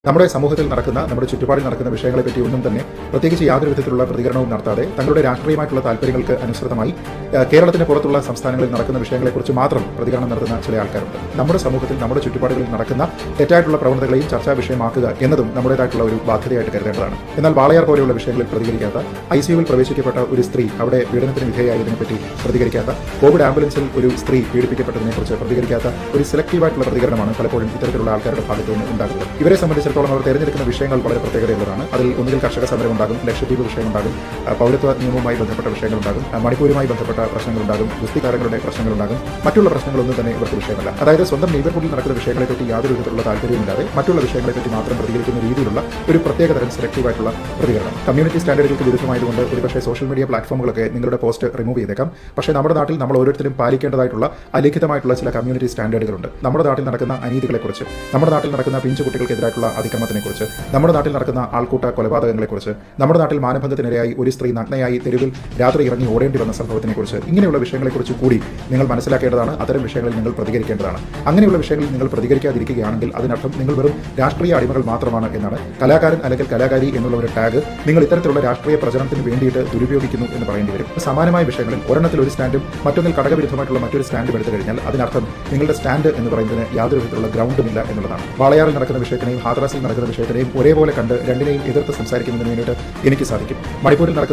നമ്മുടെ സമൂഹത്തിൽ നടക്കുന്ന നമ്മുടെ ചുറ്റുപാടിൽ നടക്കുന്ന വിഷയങ്ങളെ പറ്റി ഒന്നും തന്നെ പ്രത്യേകിച്ച് യാതൊരു വിധത്തിലുള്ള പ്രതികരണവും നടത്താതെ തങ്ങളുടെ രാഷ്ട്രീയമായിട്ടുള്ള താല്പര്യങ്ങൾക്ക് അനുസൃതമായി ഏഹ്, കേരളത്തിന് പുറത്തുള്ള സംസ്ഥാനങ്ങളിൽ നടക്കുന്ന വിഷയങ്ങളെക്കുറിച്ച് മാത്രം പ്രതികരണം നടത്തുന്ന ചില ആൾക്കാരുണ്ട് നമ്മുടെ സമൂഹത്തിൽ നമ്മുടെ ചുറ്റുപാടുകളിൽ നടക്കുന്ന തെറ്റായിട്ടുള്ള പ്രവണതകളെയും ചർച്ചാ വിഷയമാക്കുക എന്നതും നമ്മുടേതായിട്ടുള്ള ഒരു ബാധ്യതയായിട്ട് കരുതേണ്ടതാണ് എന്നാൽ വാളയാർ പോലെയുള്ള വിഷയങ്ങളിൽ പ്രതികരിക്കാത്ത ഐ സിയുവിൽ പ്രവേശിക്കപ്പെട്ട ഒരു സ്ത്രീ അവിടെ പീഡനത്തിന് വിധേയമായതിനെപ്പറ്റി പ്രതികരിക്കാത്ത കോവിഡ് ആംബുലൻസിൽ ഒരു സ്ത്രീ പീഡിപ്പിക്കപ്പെട്ടതിനെക്കുറിച്ച് പ്രതികരിക്കാത്ത ഒരു സെലക്റ്റീവായിട്ടുള്ള പ്രതികരണമാണ് പലപ്പോഴും ഇത്തരത്തിലുള്ള ആൾക്കാരുടെ ഭാഗത്തു നിന്ന് ഉണ്ടാകുന്നത് ഇവരെ സംബന്ധിച്ചിടത്തോളം അവർ തിരഞ്ഞെടുക്കുന്ന വിഷയങ്ങൾ വളരെ പ്രത്യേകതയുള്ളതാണ് അതിൽ ഒന്നുകിൽ കർഷക സമരം ഉണ്ടാകും ലക്ഷദ്വീപ് വിഷയമുണ്ടാകും ആ, പൗരത്വ നിയമവുമായി ബന്ധപ്പെട്ട വിഷയങ്ങളുണ്ടാകും ആ, മണിപ്പൂരുമായി ബന്ധപ്പെട്ട പ്രശ്നങ്ങളുണ്ടാകും ഗുസ്തി താരങ്ങളുടെ പ്രശ്നങ്ങളുണ്ടാകും മറ്റുള്ള പ്രശ്നങ്ങളൊന്നും തന്നെ ഇവർക്ക് വിഷയമല്ല അതായത് സ്വന്തം നെയ്ബർഹുഡിൽ നടക്കുന്ന വിഷയങ്ങളെപ്പറ്റി യാതൊരു വിധത്തിലുള്ള താല്പര്യമില്ലാതെ മറ്റുള്ള വിഷയങ്ങളെപ്പറ്റി മാത്രം പ്രതികരിക്കുന്ന രീതിയിലുള്ള ഒരു പ്രത്യേക തരം സെലക്റ്റീവായിട്ടുള്ള പ്രതികരണം കമ്മ്യൂണിറ്റി സ്റ്റാൻഡേർഡുകൾക്ക് വിരുദ്ധമായതുകൊണ്ട് ഒരുപക്ഷെ സോഷ്യൽ മീഡിയ പ്ലാറ്റ്ഫോമുകളൊക്കെ നിങ്ങളുടെ പോസ്റ്റ് റിമൂവ് ചെയ്തേക്കാം പക്ഷേ നമ്മുടെ നാട്ടിൽ നമ്മൾ ഓരോരുത്തരും പാലിക്കേണ്ടതായിട്ടുള്ള അലിഖിതമായിട്ടുള്ള ചില കമ്മ്യൂണിറ്റി സ്റ്റാൻഡേർഡുകളുണ്ട് നമ്മുടെ നാട്ടിൽ നടക്കുന്ന അനീതികളെക്കുറിച്ച് നമ്മുടെ നാട്ടിൽ നടക്കുന്ന പിഞ്ചു കുട്ടികൾക്കെതിരായിട്ടുള്ള അതിക്രമത്തിനെക്കുറിച്ച് നമ്മുടെ നാട്ടിൽ നടക്കുന്ന ആൾക്കൂട്ട കൊലപാതകങ്ങളെക്കുറിച്ച് നമ്മുടെ നാട്ടിൽ മാനഭംഗത്തിനിരയായി ഒരു സ്ത്രീ നഗ്നയായി തെരുവിൽ രാത്രി ഇറങ്ങി ഓടേണ്ടി വന്ന സംഭവത്തിനെക്കുറിച്ച് ഇങ്ങനെയുള്ള വിഷയങ്ങളെക്കുറിച്ച് കൂടി നിങ്ങൾ മനസ്സിലാക്കേണ്ടതാണ് അത്തരം വിഷയങ്ങളിൽ നിങ്ങൾ പ്രതികരിക്കേണ്ടതാണ് അങ്ങനെയുള്ള വിഷയങ്ങളിൽ നിങ്ങൾ പ്രതികരിക്കാതിരിക്കുകയാണെങ്കിൽ അതിനർത്ഥം നിങ്ങൾ വെറും രാഷ്ട്രീയ അടിമകൾ മാത്രമാണ് എന്നാണ് കലാകാരൻ അല്ലെങ്കിൽ കലാകാരി എന്നുള്ള ഒരു ടാഗ് നിങ്ങൾ ഇത്തരത്തിലുള്ള രാഷ്ട്രീയ പ്രചരണത്തിന് വേണ്ടിയിട്ട് ദുരുപയോഗിക്കുന്നു എന്ന് പറയേണ്ടി വരും സമാനമായ വിഷയങ്ങളിൽ ഒരെണ്ണത്തിൽ ഒരു സ്റ്റാൻഡും മറ്റൊന്നിൽ ഘടകവിരുദ്ധമായിട്ടുള്ള മറ്റൊരു സ്റ്റാൻഡും എടുത്തു കഴിഞ്ഞാൽ അതിനർത്ഥം നിങ്ങളുടെ സ്റ്റാൻഡ് എന്ന് പറയുന്നതിന് യാതൊരു വിധത്തിലുള്ള ഗ്രൗണ്ടുമില്ല എന്നുള്ളതാണ് വാളയാറിൽ നടക്കുന്ന വിഷയത്തിനെയും ഹാദ്രാസിൽ നടക്കുന്ന വിഷയത്തിനെയും ഒരേപോലെ കണ്ട് രണ്ടിനെയും എതിർത്ത് സംസാരിക്കുന്നതിന് വേണ്ടിയിട്ട് എനിക്ക് സാധിക്കും മണിപ്പൂരിൽ നടക്കുന്ന